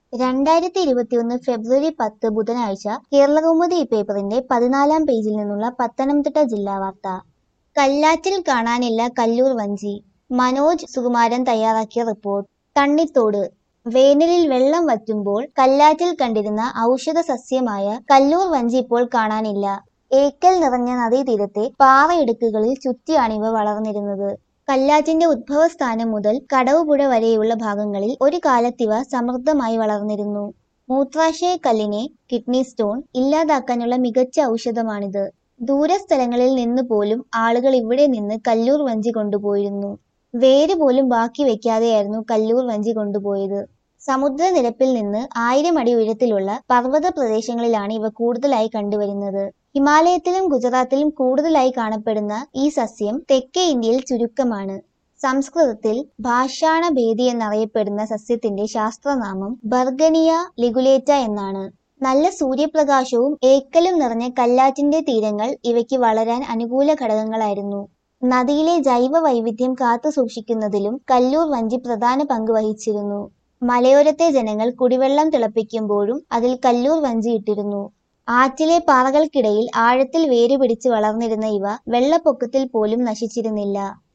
രണ്ടായിരത്തി ഇരുപത്തിയൊന്ന് ഫെബ്രുവരി പത്ത് ബുധനാഴ്ച കേരളകൗമുദി പേപ്പറിന്റെ പതിനാലാം പേജിൽ നിന്നുള്ള പത്തനംതിട്ട ജില്ലാ വാർത്ത കല്ലാറ്റിൽ കാണാനില്ല കല്ലൂർ വഞ്ചി മനോജ് സുകുമാരൻ തയ്യാറാക്കിയ റിപ്പോർട്ട് തണ്ണിത്തോട് വേനലിൽ വെള്ളം വറ്റുമ്പോൾ കല്ലാറ്റിൽ കണ്ടിരുന്ന ഔഷധ സസ്യമായ കല്ലൂർ വഞ്ചി ഇപ്പോൾ കാണാനില്ല ഏക്കൽ നിറഞ്ഞ നദീതീരത്തെ പാറയിടുക്കുകളിൽ ചുറ്റിയാണിവ വളർന്നിരുന്നത് കല്ലാറ്റിന്റെ ഉദ്ഭവസ്ഥാനം മുതൽ കടവുപുഴ വരെയുള്ള ഭാഗങ്ങളിൽ ഒരു കാലത്തിവ സമൃദ്ധമായി വളർന്നിരുന്നു മൂത്രാശയ കല്ലിനെ കിഡ്നി സ്റ്റോൺ ഇല്ലാതാക്കാനുള്ള മികച്ച ഔഷധമാണിത് ദൂരസ്ഥലങ്ങളിൽ നിന്ന് പോലും ആളുകൾ ഇവിടെ നിന്ന് കല്ലൂർ വഞ്ചി കൊണ്ടുപോയിരുന്നു വേര് പോലും ബാക്കി വെക്കാതെയായിരുന്നു കല്ലൂർ വഞ്ചി കൊണ്ടുപോയത് സമുദ്രനിരപ്പിൽ നിന്ന് ആയിരം അടി ഉയരത്തിലുള്ള പർവ്വത പ്രദേശങ്ങളിലാണ് ഇവ കൂടുതലായി കണ്ടുവരുന്നത് ഹിമാലയത്തിലും ഗുജറാത്തിലും കൂടുതലായി കാണപ്പെടുന്ന ഈ സസ്യം തെക്കേ ഇന്ത്യയിൽ ചുരുക്കമാണ് സംസ്കൃതത്തിൽ ഭാഷാണ ഭേദി എന്നറിയപ്പെടുന്ന സസ്യത്തിന്റെ ശാസ്ത്രനാമം ബർഗനിയ ലിഗുലേറ്റ എന്നാണ് നല്ല സൂര്യപ്രകാശവും ഏക്കലും നിറഞ്ഞ കല്ലാറ്റിന്റെ തീരങ്ങൾ ഇവയ്ക്ക് വളരാൻ അനുകൂല ഘടകങ്ങളായിരുന്നു നദിയിലെ ജൈവ വൈവിധ്യം കാത്തു സൂക്ഷിക്കുന്നതിലും കല്ലൂർ വഞ്ചി പ്രധാന പങ്ക് വഹിച്ചിരുന്നു മലയോരത്തെ ജനങ്ങൾ കുടിവെള്ളം തിളപ്പിക്കുമ്പോഴും അതിൽ കല്ലൂർ വഞ്ചി ഇട്ടിരുന്നു ആറ്റിലെ പാറകൾക്കിടയിൽ ആഴത്തിൽ വേരുപിടിച്ച് വളർന്നിരുന്ന ഇവ വെള്ളപ്പൊക്കത്തിൽ പോലും നശിച്ചിരുന്നില്ല